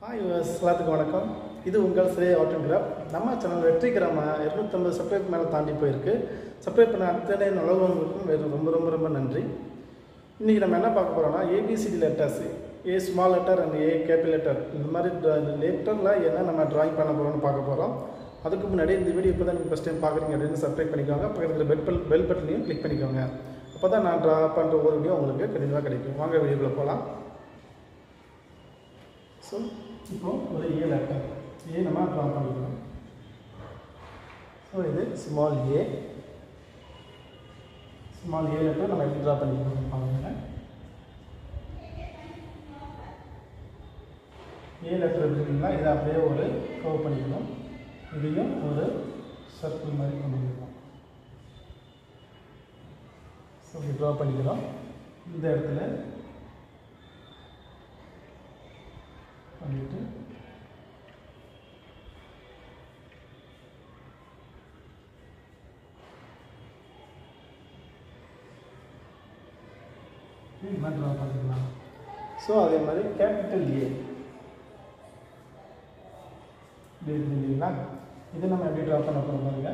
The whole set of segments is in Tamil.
ஹாய் யூஎஸ் எல்லாத்துக்கும் வணக்கம் இது உங்கள் ஸ்ரே ஆட்டோகிராஃப் நம்ம சேனல் வெற்றிகரமாக இரநூத்தம்பது சப்ஸ்கிரைப் மேலே தாண்டி போயிருக்கு சப்ஸ்கிரைப் பண்ண அத்தனை நல்லவங்களுக்கும் வேறு ரொம்ப ரொம்ப ரொம்ப நன்றி இன்றைக்கி நம்ம என்ன பார்க்க போகிறோம்னா A B C D letters A small letter and A capital letter இந்த மாதிரி லெட்டரில் என்ன நம்ம ட்ராயிங் பண்ண போகிறோம்னு பார்க்க போகிறோம் அதுக்கு முன்னாடி இந்த வீடியோ இப்போ தான் நீங்கள் ஃபஸ்ட் டைம் பார்க்குறீங்க அப்படின்னு சப்ஸ்கிரைப் பண்ணிக்கோங்க பக்கத்தில் பெல் பெல் பெல் பட்டனையும் கிளிக் பண்ணிக்கோங்க அப்போ தான் நான் ட்ரா பண்ணுற ஒரு வீடியோ உங்களுக்கு கண்டிப்பாக கிடைக்கும் வாங்க வீடியோக்குள்ளே போகலாம் ஸோ இப்போ ஒரு ஏ லெட்டர் ஏ நம்ம ட்ரா பண்ணிக்கலாம் ஸோ இது small A small A letter நம்ம எப்படி ட்ரா பண்ணிக்கலாம் பாருங்க ஏ லெட்டர் இருக்குங்களா இதை அப்படியே ஒரு கவர் பண்ணிக்கணும் இதையும் ஒரு சர்க்கிள் மாதிரி கொண்டு வந்துக்கலாம் ஸோ இப்படி ட்ரா பண்ணிக்கிறோம் இந்த இடத்துல பண்ணிட்டு இது மாதிரி ட்ரா பண்ணிக்கலாம் ஸோ அதே மாதிரி கேபிட்டல் ஏ இப்படி இருக்குது இல்லைங்களா இதை நம்ம எப்படி ட்ரா பண்ண போகிறோம் பாருங்க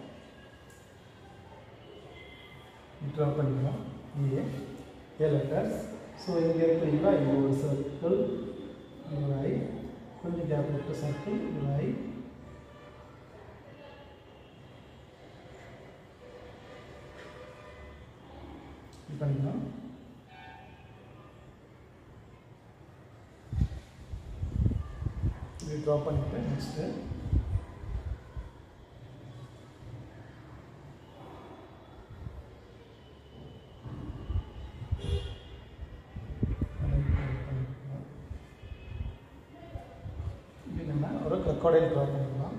ட்ரா பண்ணிக்கலாம் ஏ ஏ லெட்டர்ஸ் ஸோ இங்கே இருக்கிறீங்களா இங்கே ஒரு சர்க்கிள் ஒரு ஐ கொஞ்சம் கேப் விட்டு சர்க்கிள் ஒரு ஐ இது பண்ணிக்கலாம் இது ட்ரா பண்ணிட்டு நெக்ஸ்ட்டு இது நம்ம ஒரு crocodile ட்ரா பண்ணிக்கலாம்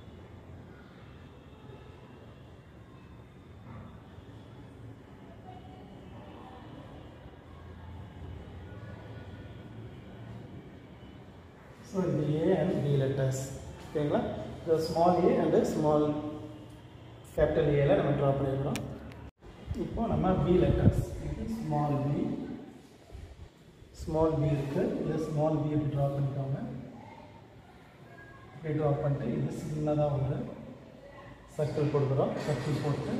ஸோ இது ஏ அண்ட் பி லெட்டர்ஸ் ஓகேங்களா இந்த small A and small capital ஏல நம்ம ட்ரா பண்ணியிருக்கிறோம் இப்போ நம்ம பி லெட்டர்ஸ் இது ஸ்மால் பி ஸ்மால் பி இருக்குது இது ஸ்மால் பி இப்படி ட்ரா பண்ணிக்கோங்க இப்படி ட்ரா பண்ணிட்டு இது சின்னதாக ஒரு சர்க்கிள் கொடுக்குறோம் சர்க்கிள் போட்டு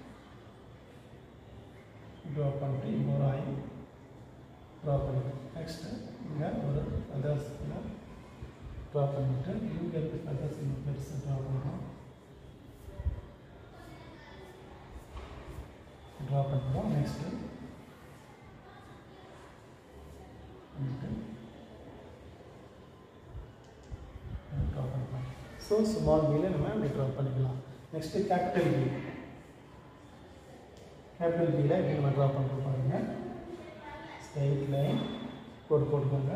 ட்ரா பண்ணிட்டு இங்கே ஒரு ஆய் ட்ரா பண்ணிக்கிறோம் நெக்ஸ்ட்டு இங்கே ஒரு ஃபெதர்ஸில் ட்ரா பண்ணிவிட்டு இங்கே இருக்க ஃபெதர்ஸ் இங்கே பெருசாக ட்ரா பண்ணுறோம் ட்ரா பண்ணுறோம் நெக்ஸ்ட்டு ட்ரா பண்ணிக்கலாம் ஸோ ஸ்மால் பியில் நம்ம இப்படி ட்ரா பண்ணிக்கலாம் நெக்ஸ்ட்டு கேபிட்டல் பி கேபிட்டல் பியில் எப்படி நம்ம ட்ரா பண்ணுறோம் பாருங்கள் ஸ்ட்ரைட் லைன் கோடு போட்டுக்கோங்க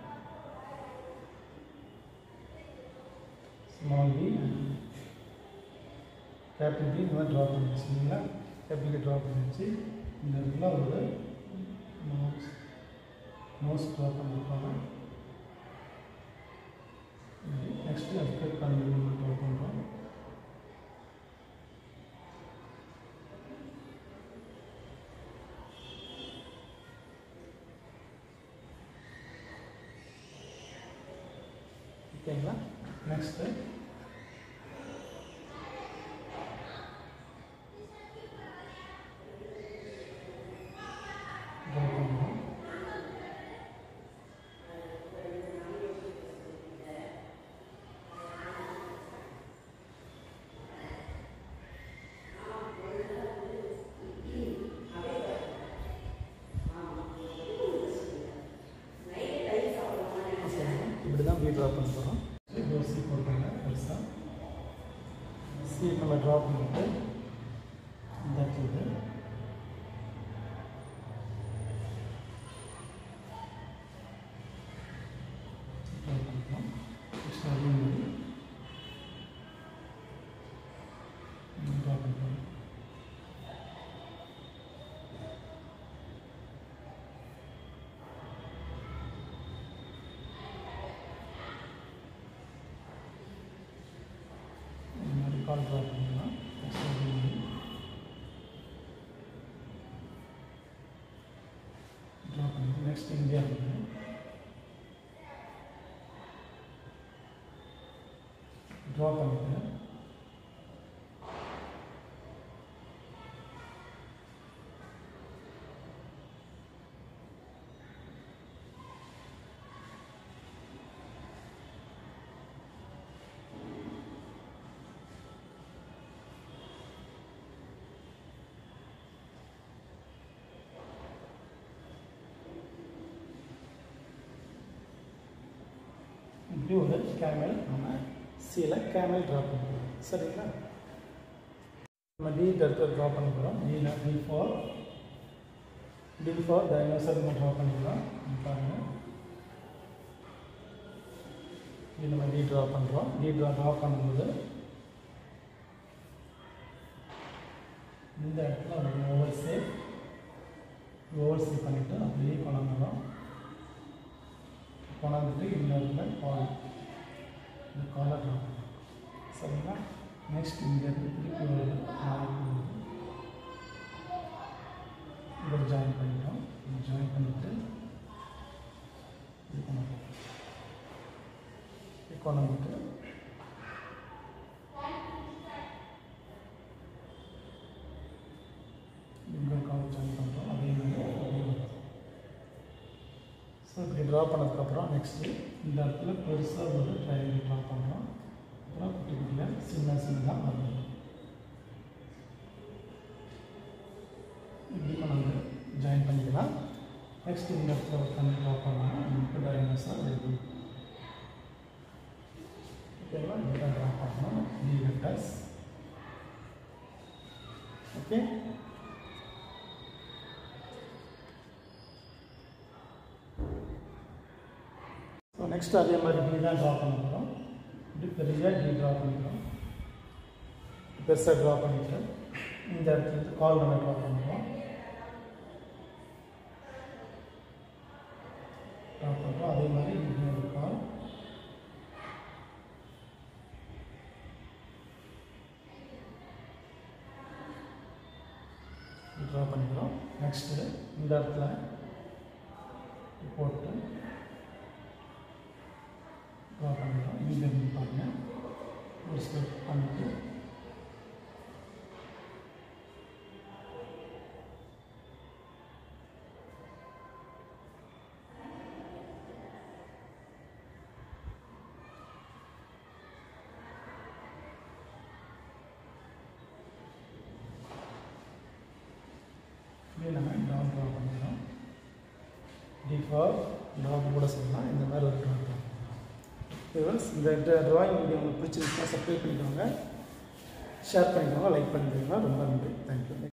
ஸ்மால் பி கேபிட்டல் பி இந்த மாதிரி ட்ரா பண்ணிடுச்சு இல்லைங்களா கேபிட்டல் ட்ரா பண்ணிடுச்சு இந்த இடத்துல ஒரு நோஸ் நோஸ் ட்ரா பண்ணிருப்பாங்க நெக்ஸ்ட்டு அதுக்கு கண்ணு ட்ரா பண்ணுறோம் ஓகேங்களா நெக்ஸ்ட்டு இப்படி தான் பி ட்ரா பண்ண போகிறோம் இது ஒரு சி போட்டுருங்க பெருசாக சி நம்ம ட்ரா பண்ணிட்டு இந்த இடத்துல ட்ரா பண்ணிக்கலாம் நெக்ஸ்ட் அதே மாதிரி ட்ரா பண்ணுறோம் இந்த மாதிரி கால் ட்ரா பண்ணிக்கலாம் நெக்ஸ்ட் அதே மாதிரி ட்ரா பண்ணி நெக்ஸ்ட் இந்தியா இருக்குது ட்ரா பண்ணிக்கிறேன் இப்படி ஒரு கேமல் நம்ம சியில் கேமல் ட்ரா பண்ணிக்கிறோம் சரிங்களா நம்ம டி கருத்தை ட்ரா பண்ணிக்கிறோம் டியில் D for D for dinosaur நம்ம ட்ரா பண்ணிக்கிறோம் இங்க பாருங்க இது நம்ம டி ட்ரா பண்ணுறோம் டி ட்ரா ட்ரா பண்ணும்போது இந்த இடத்துல ஒரு ஓவர் சேப் ஓவர் சேப் பண்ணிவிட்டு அப்படியே கொண்டாந்துடும் கொண்டாந்துட்டு இந்த இடத்துல கால் இந்த காலை ட்ரா பண்ணுறோம் சரிங்களா நெக்ஸ்ட் இங்கே இருந்து திருப்பி ஒரு நாளைக்கு இதை ஜாயின் பண்ணிட்டோம் இதை ஜாயின் பண்ணிவிட்டு இது கொண்டு போகிறோம் இது கொண்டு வந்துட்டு இங்கே கால் ஜாயின் பண்ணுறோம் அதே மாதிரி அப்படியே வருது ஸோ இப்படி ட்ரா பண்ணதுக்கப்புறம் நெக்ஸ்ட்டு இந்த இடத்துல பெருசாக ஒரு ட்ரையாங்கிள் ட்ரா பண்ணுறோம் அப்புறம் குட்டி குட்டியாக சின்ன சின்னதாக வரணும் இப்படி நம்ம ஜாயின் பண்ணிக்கலாம் நெக்ஸ்ட் இந்த இடத்துல ஒரு தண்ணி ட்ரா பண்ணலாம் நமக்கு டைனோசர் எழுதி ஓகேங்களா இதை ட்ரா பண்ணணும் D letters okay so next அதே மாதிரி டி தான் ட்ரா பண்ண போகிறோம் இப்படி பெரிய டி ட்ரா பண்ணிக்கிறோம் பெருசாக ட்ரா பண்ணிட்டு இந்த இடத்துல இருந்து கால் நம்ம ட்ரா பண்ணுறோம் ட்ரா பண்ணுறோம் அதே மாதிரி இங்கே ஒரு கால் ட்ரா பண்ணிக்கிறோம் நெக்ஸ்ட்டு இந்த இடத்துல போட்டு ட்ரா பண்ணிக்கிறோம் இங்கே இருந்து பாருங்க ஒரு ஸ்டெப் பண்ணிட்டு இப்படியே நம்ம டாக் ட்ரா பண்ணிக்கிறோம் டி ஃபார் டாக் கூட சொல்லலாம் இந்த மாதிரி ஒரு ட்ரா ட்ரா விவர்ஸ் இந்த ட்ராயிங் வீடியோ உங்களுக்கு பிடிச்சிருந்துச்சுன்னா சப்ஸ்கிரைப் பண்ணிக்கோங்க ஷேர் பண்ணிக்கோங்க லைக் பண்ணிக்கோங்க ரொம்ப நன்றி தேங்க்யூ